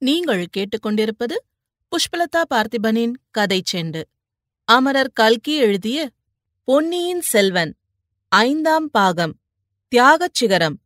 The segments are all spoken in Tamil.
நீங்கள் கேட்டுக்கொண்டிருப்பது புஷ்பலதா பார்த்திபனின் கதை செண்டு அமரர் கல்கி எழுதிய பொன்னியின் செல்வன் ஐந்தாம் பாகம் தியாகச் சிகரம்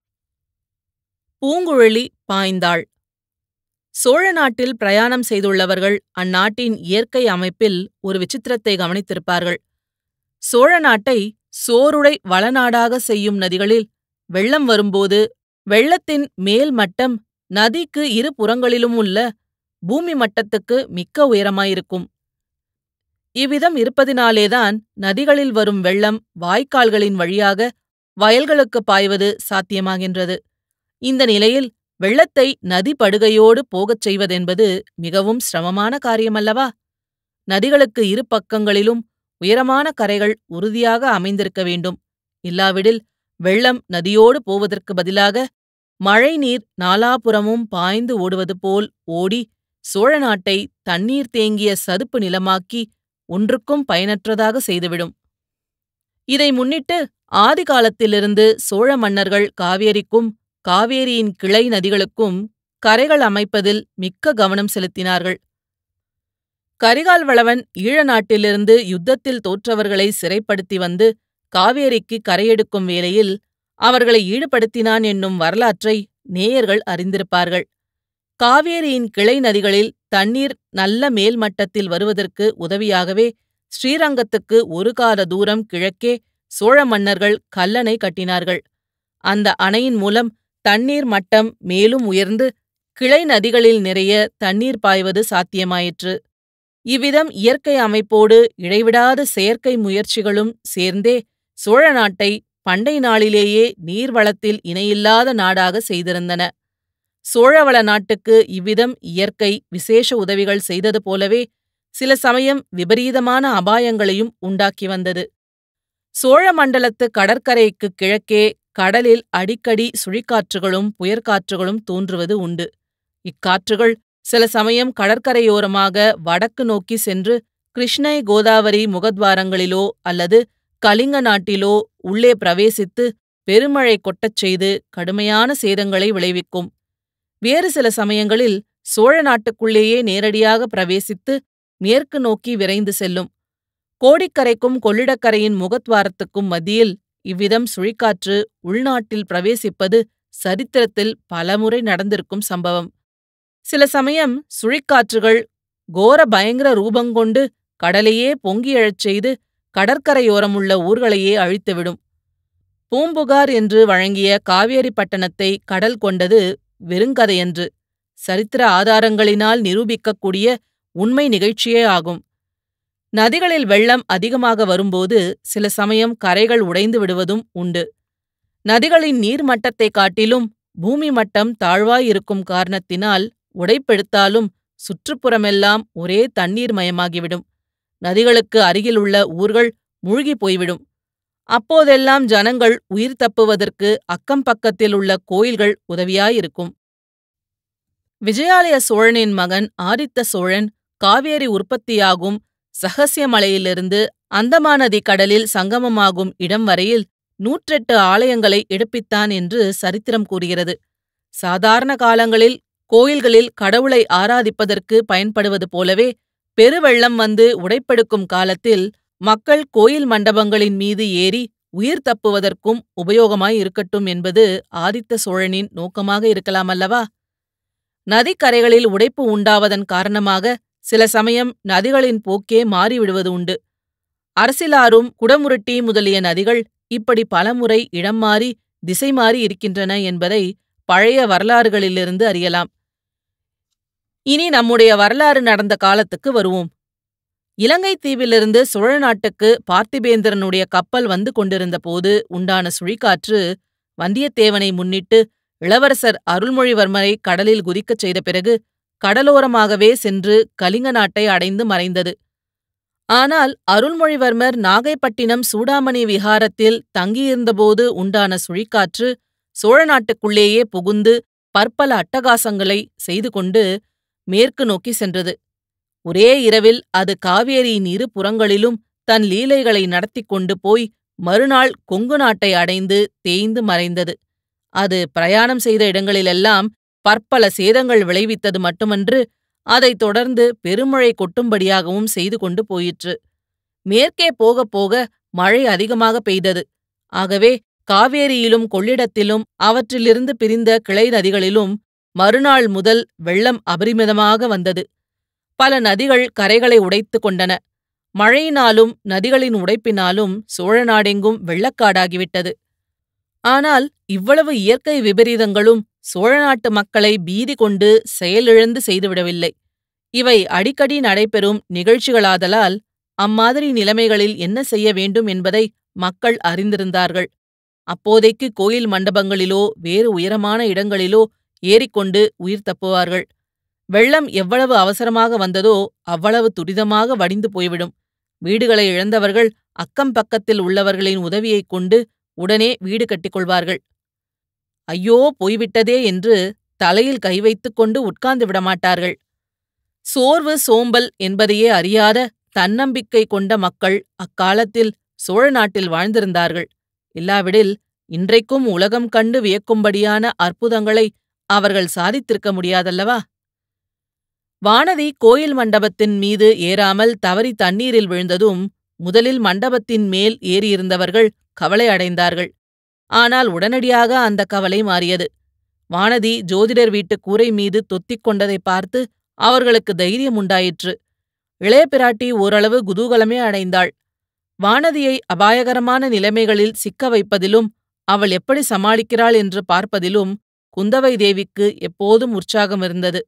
பூங்குழலி பாய்ந்தாள் சோழ நாட்டில் பிரயாணம் செய்துள்ளவர்கள் அந்நாட்டின் இயற்கை அமைப்பில் ஒரு விசித்திரத்தை கவனித்திருப்பார்கள் சோழ நாட்டை சோறுடை வளநாடாக செய்யும் நதிகளில் வெள்ளம் வரும்போது வெள்ளத்தின் மேல் மட்டம் நதிக்கு இரு புறங்களிலும் உள்ள பூமி மட்டத்துக்கு மிக்க உயரமாயிருக்கும் இவ்விதம் இருப்பதினாலேதான் நதிகளில் வரும் வெள்ளம் வாய்க்கால்களின் வழியாக வயல்களுக்குப் பாய்வது சாத்தியமாகின்றது இந்த நிலையில் வெள்ளத்தை நதி படுகையோடு போகச் செய்வதென்பது மிகவும் சிரமமான காரியமல்லவா நதிகளுக்கு இரு பக்கங்களிலும் உயரமான கரைகள் உறுதியாக அமைந்திருக்க வேண்டும் இல்லாவிடில் வெள்ளம் நதியோடு போவதற்கு பதிலாக மழைநீர் நாலாபுறமும் பாய்ந்து ஓடுவது போல் ஓடி சோழ நாட்டை தண்ணீர் தேங்கிய சதுப்பு நிலமாக்கி ஒன்றுக்கும் பயனற்றதாக செய்துவிடும் இதை முன்னிட்டு ஆதி காலத்திலிருந்து சோழ மன்னர்கள் காவேரிக்கும் காவேரியின் கிளை நதிகளுக்கும் கரைகள் அமைப்பதில் மிக்க கவனம் செலுத்தினார்கள் கரிகால் வளவன் ஈழ நாட்டிலிருந்து யுத்தத்தில் தோற்றவர்களை சிறைப்படுத்தி வந்து காவேரிக்கு கரையெடுக்கும் வேளையில் அவர்களை ஈடுபடுத்தினான் என்னும் வரலாற்றை நேயர்கள் அறிந்திருப்பார்கள் காவேரியின் கிளை நதிகளில் தண்ணீர் நல்ல மேல் மட்டத்தில் வருவதற்கு உதவியாகவே ஸ்ரீரங்கத்துக்கு ஒரு காத தூரம் கிழக்கே சோழ மன்னர்கள் கல்லணை கட்டினார்கள் அந்த அணையின் மூலம் தண்ணீர் மட்டம் மேலும் உயர்ந்து கிளை நதிகளில் நிறைய தண்ணீர் பாய்வது சாத்தியமாயிற்று இவ்விதம் இயற்கை அமைப்போடு இடைவிடாத செயற்கை முயற்சிகளும் சேர்ந்தே சோழ நாட்டை பண்டை நாளிலேயே நீர்வளத்தில் இணையில்லாத நாடாக செய்திருந்தன சோழவள நாட்டுக்கு இவ்விதம் இயற்கை விசேஷ உதவிகள் செய்தது போலவே சில சமயம் விபரீதமான அபாயங்களையும் உண்டாக்கி வந்தது சோழ மண்டலத்து கடற்கரைக்குக் கிழக்கே கடலில் அடிக்கடி சுழிக்காற்றுகளும் புயற்காற்றுகளும் தோன்றுவது உண்டு இக்காற்றுகள் சில சமயம் கடற்கரையோரமாக வடக்கு நோக்கி சென்று கிருஷ்ணை கோதாவரி முகத்வாரங்களிலோ அல்லது கலிங்க நாட்டிலோ உள்ளே பிரவேசித்து பெருமழை கொட்டச் செய்து கடுமையான சேதங்களை விளைவிக்கும் வேறு சில சமயங்களில் சோழ நாட்டுக்குள்ளேயே நேரடியாக பிரவேசித்து மேற்கு நோக்கி விரைந்து செல்லும் கோடிக்கரைக்கும் கொள்ளிடக்கரையின் முகத்வாரத்துக்கும் மத்தியில் இவ்விதம் சுழிக்காற்று உள்நாட்டில் பிரவேசிப்பது சரித்திரத்தில் பலமுறை நடந்திருக்கும் சம்பவம் சில சமயம் சுழிக்காற்றுகள் கோர பயங்கர ரூபங்கொண்டு கடலையே பொங்கி எழச் செய்து கடற்கரையோரமுள்ள ஊர்களையே அழித்துவிடும் பூம்புகார் என்று வழங்கிய காவேரி பட்டணத்தை கடல் கொண்டது வெறுங்கதையன்று சரித்திர ஆதாரங்களினால் நிரூபிக்கக்கூடிய உண்மை நிகழ்ச்சியே ஆகும் நதிகளில் வெள்ளம் அதிகமாக வரும்போது சில சமயம் கரைகள் உடைந்து விடுவதும் உண்டு நதிகளின் நீர்மட்டத்தைக் காட்டிலும் பூமி மட்டம் தாழ்வாயிருக்கும் காரணத்தினால் உடைப்பெடுத்தாலும் சுற்றுப்புறமெல்லாம் ஒரே தண்ணீர் மயமாகிவிடும் நதிகளுக்கு அருகிலுள்ள ஊர்கள் மூழ்கிப் போய்விடும் அப்போதெல்லாம் ஜனங்கள் உயிர் தப்புவதற்கு அக்கம் பக்கத்தில் உள்ள கோயில்கள் உதவியாயிருக்கும் விஜயாலய சோழனின் மகன் ஆதித்த சோழன் காவேரி உற்பத்தியாகும் சகசியமலையிலிருந்து அந்தமானதி கடலில் சங்கமமாகும் இடம் வரையில் நூற்றெட்டு ஆலயங்களை எடுப்பித்தான் என்று சரித்திரம் கூறுகிறது சாதாரண காலங்களில் கோயில்களில் கடவுளை ஆராதிப்பதற்கு பயன்படுவது போலவே பெருவெள்ளம் வந்து உடைப்பெடுக்கும் காலத்தில் மக்கள் கோயில் மண்டபங்களின் மீது ஏறி உயிர் தப்புவதற்கும் உபயோகமாயிருக்கட்டும் என்பது ஆதித்த சோழனின் நோக்கமாக இருக்கலாமல்லவா நதிக்கரைகளில் உடைப்பு உண்டாவதன் காரணமாக சில சமயம் நதிகளின் போக்கே மாறிவிடுவது உண்டு அரசிலாரும் குடமுருட்டி முதலிய நதிகள் இப்படி பலமுறை இடம் மாறி திசை மாறி இருக்கின்றன என்பதை பழைய வரலாறுகளிலிருந்து அறியலாம் இனி நம்முடைய வரலாறு நடந்த காலத்துக்கு வருவோம் இலங்கை தீவிலிருந்து சோழ நாட்டுக்கு பார்த்திபேந்திரனுடைய கப்பல் வந்து கொண்டிருந்த போது உண்டான சுழிக்காற்று வந்தியத்தேவனை முன்னிட்டு இளவரசர் அருள்மொழிவர்மரை கடலில் குதிக்கச் செய்த பிறகு கடலோரமாகவே சென்று கலிங்க நாட்டை அடைந்து மறைந்தது ஆனால் அருள்மொழிவர்மர் நாகைப்பட்டினம் சூடாமணி விஹாரத்தில் தங்கியிருந்தபோது உண்டான சுழிக்காற்று சோழ நாட்டுக்குள்ளேயே புகுந்து பற்பல அட்டகாசங்களை செய்து கொண்டு மேற்கு நோக்கி சென்றது ஒரே இரவில் அது காவேரியின் இரு புறங்களிலும் தன் லீலைகளை நடத்தி கொண்டு போய் மறுநாள் கொங்கு நாட்டை அடைந்து தேய்ந்து மறைந்தது அது பிரயாணம் செய்த இடங்களிலெல்லாம் பற்பல சேதங்கள் விளைவித்தது மட்டுமன்று அதைத் தொடர்ந்து பெருமழை கொட்டும்படியாகவும் செய்து கொண்டு போயிற்று மேற்கே போகப் போக மழை அதிகமாக பெய்தது ஆகவே காவேரியிலும் கொள்ளிடத்திலும் அவற்றிலிருந்து பிரிந்த கிளை நதிகளிலும் மறுநாள் முதல் வெள்ளம் அபரிமிதமாக வந்தது பல நதிகள் கரைகளை உடைத்து கொண்டன மழையினாலும் நதிகளின் உடைப்பினாலும் சோழ நாடெங்கும் வெள்ளக்காடாகிவிட்டது ஆனால் இவ்வளவு இயற்கை விபரீதங்களும் சோழ நாட்டு மக்களை பீதி கொண்டு செயலிழந்து செய்துவிடவில்லை இவை அடிக்கடி நடைபெறும் நிகழ்ச்சிகளாதலால் அம்மாதிரி நிலைமைகளில் என்ன செய்ய வேண்டும் என்பதை மக்கள் அறிந்திருந்தார்கள் அப்போதைக்கு கோயில் மண்டபங்களிலோ வேறு உயரமான இடங்களிலோ ஏறிக்கொண்டு உயிர் தப்புவார்கள் வெள்ளம் எவ்வளவு அவசரமாக வந்ததோ அவ்வளவு துரிதமாக வடிந்து போய்விடும் வீடுகளை இழந்தவர்கள் அக்கம் பக்கத்தில் உள்ளவர்களின் உதவியைக் கொண்டு உடனே வீடு கட்டிக்கொள்வார்கள் ஐயோ போய்விட்டதே என்று தலையில் கை வைத்துக் கொண்டு உட்கார்ந்து விடமாட்டார்கள் சோர்வு சோம்பல் என்பதையே அறியாத தன்னம்பிக்கை கொண்ட மக்கள் அக்காலத்தில் சோழ நாட்டில் வாழ்ந்திருந்தார்கள் இல்லாவிடில் இன்றைக்கும் உலகம் கண்டு வியக்கும்படியான அற்புதங்களை அவர்கள் சாதித்திருக்க முடியாதல்லவா வானதி கோயில் மண்டபத்தின் மீது ஏறாமல் தவறி தண்ணீரில் விழுந்ததும் முதலில் மண்டபத்தின் மேல் ஏறியிருந்தவர்கள் கவலை அடைந்தார்கள் ஆனால் உடனடியாக அந்த கவலை மாறியது வானதி ஜோதிடர் வீட்டு கூரை மீது தொத்திக் கொண்டதை பார்த்து அவர்களுக்கு தைரியம் உண்டாயிற்று இளைய பிராட்டி ஓரளவு குதூகலமே அடைந்தாள் வானதியை அபாயகரமான நிலைமைகளில் சிக்க வைப்பதிலும் அவள் எப்படி சமாளிக்கிறாள் என்று பார்ப்பதிலும் குந்தவை தேவிக்கு எப்போதும் உற்சாகம் இருந்தது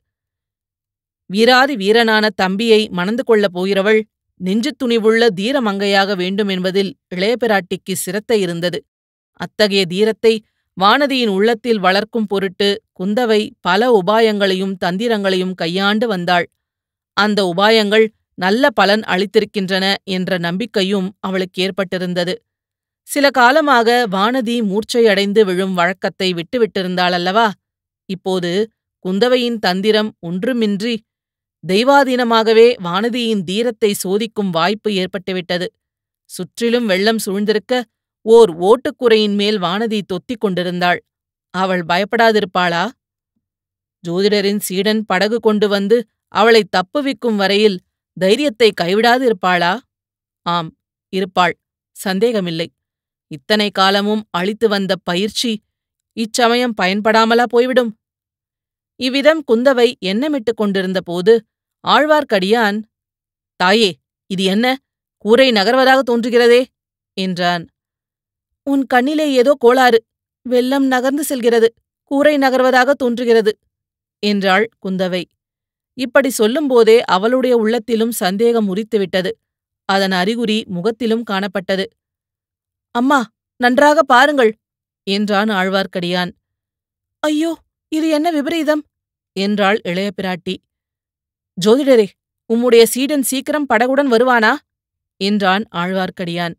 வீராதி வீரனான தம்பியை மணந்து கொள்ளப் போகிறவள் நெஞ்சுத் துணிவுள்ள தீரமங்கையாக வேண்டும் என்பதில் இளைய பிராட்டிக்கு சிரத்தை இருந்தது அத்தகைய தீரத்தை வானதியின் உள்ளத்தில் வளர்க்கும் பொருட்டு குந்தவை பல உபாயங்களையும் தந்திரங்களையும் கையாண்டு வந்தாள் அந்த உபாயங்கள் நல்ல பலன் அளித்திருக்கின்றன என்ற நம்பிக்கையும் அவளுக்கு ஏற்பட்டிருந்தது சில காலமாக வானதி மூர்ச்சையடைந்து விழும் வழக்கத்தை விட்டுவிட்டிருந்தாள் அல்லவா இப்போது குந்தவையின் தந்திரம் ஒன்றுமின்றி தெய்வாதீனமாகவே வானதியின் தீரத்தை சோதிக்கும் வாய்ப்பு ஏற்பட்டுவிட்டது சுற்றிலும் வெள்ளம் சூழ்ந்திருக்க ஓர் ஓட்டுக்குறையின் மேல் வானதி தொத்திக் கொண்டிருந்தாள் அவள் பயப்படாதிருப்பாளா ஜோதிடரின் சீடன் படகு கொண்டு வந்து அவளை தப்புவிக்கும் வரையில் தைரியத்தை கைவிடாது இருப்பாளா ஆம் இருப்பாள் சந்தேகமில்லை இத்தனை காலமும் அளித்து வந்த பயிற்சி இச்சமயம் பயன்படாமலா போய்விடும் இவ்விதம் குந்தவை எண்ணமிட்டுக் கொண்டிருந்த போது ஆழ்வார்க்கடியான் தாயே இது என்ன கூரை நகர்வதாக தோன்றுகிறதே என்றான் உன் கண்ணிலே ஏதோ கோளாறு வெள்ளம் நகர்ந்து செல்கிறது கூரை நகர்வதாக தோன்றுகிறது என்றாள் குந்தவை இப்படி சொல்லும்போதே அவளுடைய உள்ளத்திலும் சந்தேகம் உரித்துவிட்டது அதன் அறிகுறி முகத்திலும் காணப்பட்டது அம்மா நன்றாக பாருங்கள் என்றான் ஆழ்வார்க்கடியான் ஐயோ இது என்ன விபரீதம் என்றாள் இளைய பிராட்டி ஜோதிடரே உம்முடைய சீடன் சீக்கிரம் படகுடன் வருவானா என்றான் ஆழ்வார்க்கடியான்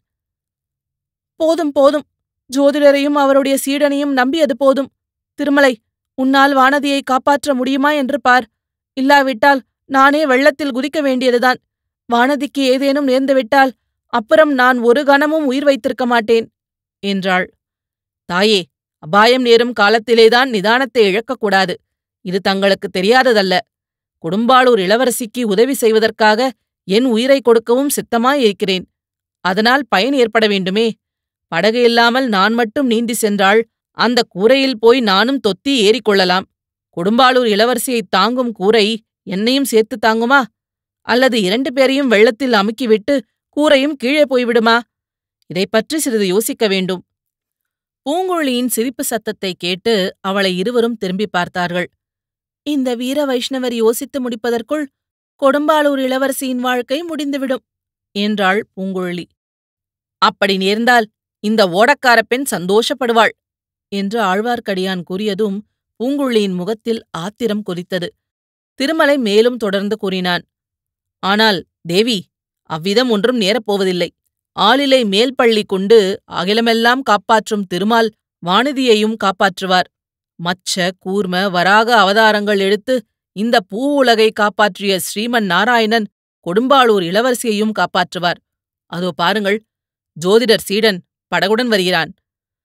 போதும் போதும் ஜோதிடரையும் அவருடைய சீடனையும் நம்பியது போதும் திருமலை உன்னால் வானதியை காப்பாற்ற முடியுமா என்று பார் இல்லாவிட்டால் நானே வெள்ளத்தில் குதிக்க வேண்டியதுதான் வானதிக்கு ஏதேனும் நேர்ந்துவிட்டால் அப்புறம் நான் ஒரு கணமும் உயிர் வைத்திருக்க மாட்டேன் என்றாள் தாயே அபாயம் நேரும் காலத்திலேதான் நிதானத்தை இழக்கக்கூடாது இது தங்களுக்கு தெரியாததல்ல கொடும்பாளூர் இளவரசிக்கு உதவி செய்வதற்காக என் உயிரை கொடுக்கவும் சித்தமாயிருக்கிறேன் அதனால் பயன் ஏற்பட வேண்டுமே படகு இல்லாமல் நான் மட்டும் நீந்தி சென்றால் அந்த கூரையில் போய் நானும் தொத்தி ஏறிக்கொள்ளலாம் கொடும்பாளூர் இளவரசியைத் தாங்கும் கூரை என்னையும் சேர்த்து தாங்குமா அல்லது இரண்டு பேரையும் வெள்ளத்தில் அமுக்கிவிட்டு கூரையும் கீழே போய்விடுமா இதைப் பற்றி சிறிது யோசிக்க வேண்டும் பூங்குழலியின் சிரிப்பு சத்தத்தை கேட்டு அவளை இருவரும் திரும்பி பார்த்தார்கள் இந்த வீர வைஷ்ணவர் யோசித்து முடிப்பதற்குள் கொடும்பாளூர் இளவரசியின் வாழ்க்கை முடிந்துவிடும் என்றாள் பூங்குழலி அப்படி நேர்ந்தால் இந்த ஓடக்கார பெண் சந்தோஷப்படுவாள் என்று ஆழ்வார்க்கடியான் கூறியதும் பூங்குழலியின் முகத்தில் ஆத்திரம் கொதித்தது திருமலை மேலும் தொடர்ந்து கூறினான் ஆனால் தேவி அவ்விதம் ஒன்றும் நேரப்போவதில்லை ஆளிலை மேல் பள்ளி கொண்டு அகிலமெல்லாம் காப்பாற்றும் திருமால் வானதியையும் காப்பாற்றுவார் மச்ச கூர்ம வராக அவதாரங்கள் எடுத்து இந்த பூ உலகை காப்பாற்றிய ஸ்ரீமன் நாராயணன் கொடும்பாளூர் இளவரசியையும் காப்பாற்றுவார் அதோ பாருங்கள் ஜோதிடர் சீடன் படகுடன் வருகிறான்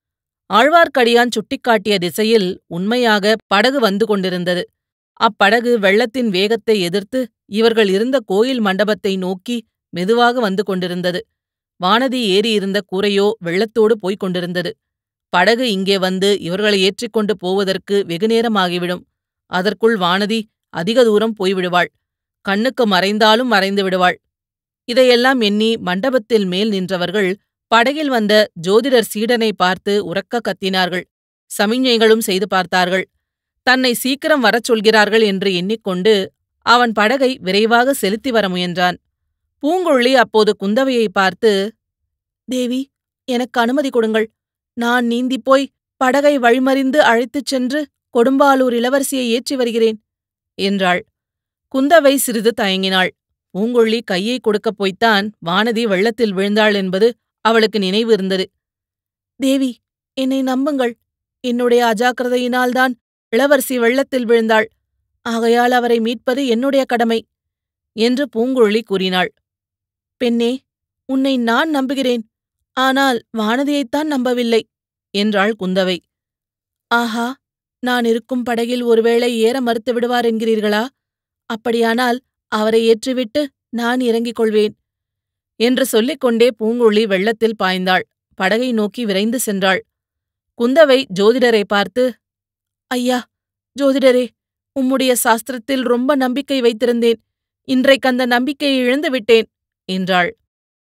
ஆழ்வார்க்கடியான் சுட்டிக்காட்டிய திசையில் உண்மையாக படகு வந்து கொண்டிருந்தது அப்படகு வெள்ளத்தின் வேகத்தை எதிர்த்து இவர்கள் இருந்த கோயில் மண்டபத்தை நோக்கி மெதுவாக வந்து கொண்டிருந்தது வானதி ஏறியிருந்த கூரையோ வெள்ளத்தோடு போய்க் கொண்டிருந்தது படகு இங்கே வந்து இவர்களை ஏற்றிக்கொண்டு போவதற்கு வெகுநேரமாகிவிடும் அதற்குள் வானதி அதிக தூரம் போய்விடுவாள் கண்ணுக்கு மறைந்தாலும் மறைந்து விடுவாள் இதையெல்லாம் எண்ணி மண்டபத்தில் மேல் நின்றவர்கள் படகில் வந்த ஜோதிடர் சீடனை பார்த்து உறக்க கத்தினார்கள் சமிஞ்ஞைகளும் செய்து பார்த்தார்கள் தன்னை சீக்கிரம் வரச் சொல்கிறார்கள் என்று எண்ணிக்கொண்டு அவன் படகை விரைவாக செலுத்தி வர முயன்றான் பூங்கொழி அப்போது குந்தவையை பார்த்து தேவி எனக்கு அனுமதி கொடுங்கள் நான் நீந்திப் போய் படகை வழிமறிந்து அழைத்துச் சென்று கொடும்பாலூர் இளவரசியை ஏற்றி வருகிறேன் என்றாள் குந்தவை சிறிது தயங்கினாள் பூங்கொழி கையை கொடுக்கப் போய்த்தான் வானதி வெள்ளத்தில் விழுந்தாள் என்பது அவளுக்கு நினைவு இருந்தது தேவி என்னை நம்புங்கள் என்னுடைய அஜாக்கிரதையினால்தான் இளவரசி வெள்ளத்தில் விழுந்தாள் ஆகையால் அவரை மீட்பது என்னுடைய கடமை என்று பூங்குழலி கூறினாள் பெண்ணே உன்னை நான் நம்புகிறேன் ஆனால் வானதியைத்தான் நம்பவில்லை என்றாள் குந்தவை ஆஹா நான் இருக்கும் படகில் ஒருவேளை ஏற மறுத்து விடுவார் என்கிறீர்களா அப்படியானால் அவரை ஏற்றிவிட்டு நான் இறங்கிக் கொள்வேன் என்று சொல்லிக்கொண்டே பூங்குழலி வெள்ளத்தில் பாய்ந்தாள் படகை நோக்கி விரைந்து சென்றாள் குந்தவை ஜோதிடரை பார்த்து ஐயா ஜோதிடரே உம்முடைய சாஸ்திரத்தில் ரொம்ப நம்பிக்கை வைத்திருந்தேன் இன்றைக்கு அந்த நம்பிக்கையை இழந்து விட்டேன் என்றாள்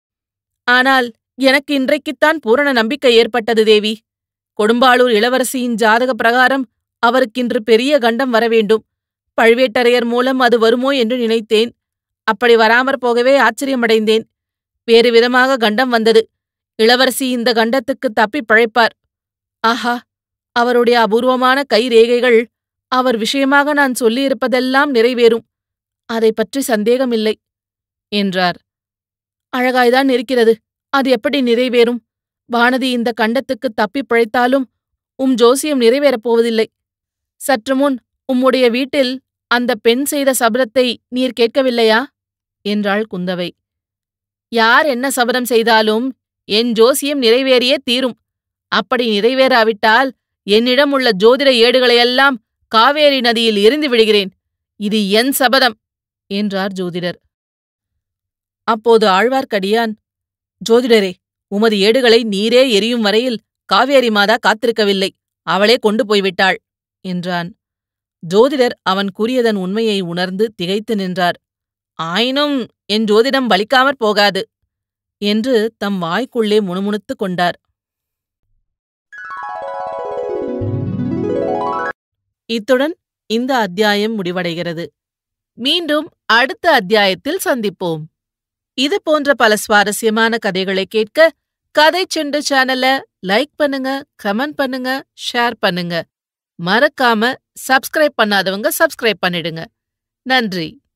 ஆனால் எனக்கு இன்றைக்குத்தான் பூரண நம்பிக்கை ஏற்பட்டது தேவி கொடும்பாளூர் இளவரசியின் ஜாதக பிரகாரம் அவருக்கின்று பெரிய கண்டம் வரவேண்டும் பழுவேட்டரையர் மூலம் அது வருமோ என்று நினைத்தேன் அப்படி வராமற் போகவே ஆச்சரியமடைந்தேன் வேறு விதமாக கண்டம் வந்தது இளவரசி இந்த கண்டத்துக்கு தப்பிப் பிழைப்பார் ஆஹா அவருடைய அபூர்வமான கை ரேகைகள் அவர் விஷயமாக நான் சொல்லியிருப்பதெல்லாம் நிறைவேறும் அதை பற்றி சந்தேகமில்லை என்றார் அழகாய்தான் இருக்கிறது அது எப்படி நிறைவேறும் வானதி இந்த கண்டத்துக்கு தப்பிப் பிழைத்தாலும் உம் ஜோசியம் நிறைவேறப் போவதில்லை சற்று முன் உம்முடைய வீட்டில் அந்த பெண் செய்த சபதத்தை நீர் கேட்கவில்லையா என்றாள் குந்தவை யார் என்ன சபதம் செய்தாலும் என் ஜோசியம் நிறைவேறியே தீரும் அப்படி நிறைவேறாவிட்டால் என்னிடம் உள்ள ஜோதிட ஏடுகளையெல்லாம் காவேரி நதியில் எரிந்து விடுகிறேன் இது என் சபதம் என்றார் ஜோதிடர் அப்போது ஆழ்வார்க்கடியான் ஜோதிடரே உமது ஏடுகளை நீரே எரியும் வரையில் காவேரி மாதா காத்திருக்கவில்லை அவளே கொண்டு போய்விட்டாள் என்றான் ஜோதிடர் அவன் கூறியதன் உண்மையை உணர்ந்து திகைத்து நின்றார் ஆயினும் என் ஜோதிடம் பலிக்காமற் போகாது என்று தம் வாய்க்குள்ளே முணுமுணுத்துக் கொண்டார் இத்துடன் இந்த அத்தியாயம் முடிவடைகிறது மீண்டும் அடுத்த அத்தியாயத்தில் சந்திப்போம் இது போன்ற பல சுவாரஸ்யமான கதைகளை கேட்க கதை செண்டு சேனல லைக் பண்ணுங்க கமெண்ட் பண்ணுங்க ஷேர் பண்ணுங்க மறக்காம சப்ஸ்கிரைப் பண்ணாதவங்க சப்ஸ்கிரைப் பண்ணிடுங்க நன்றி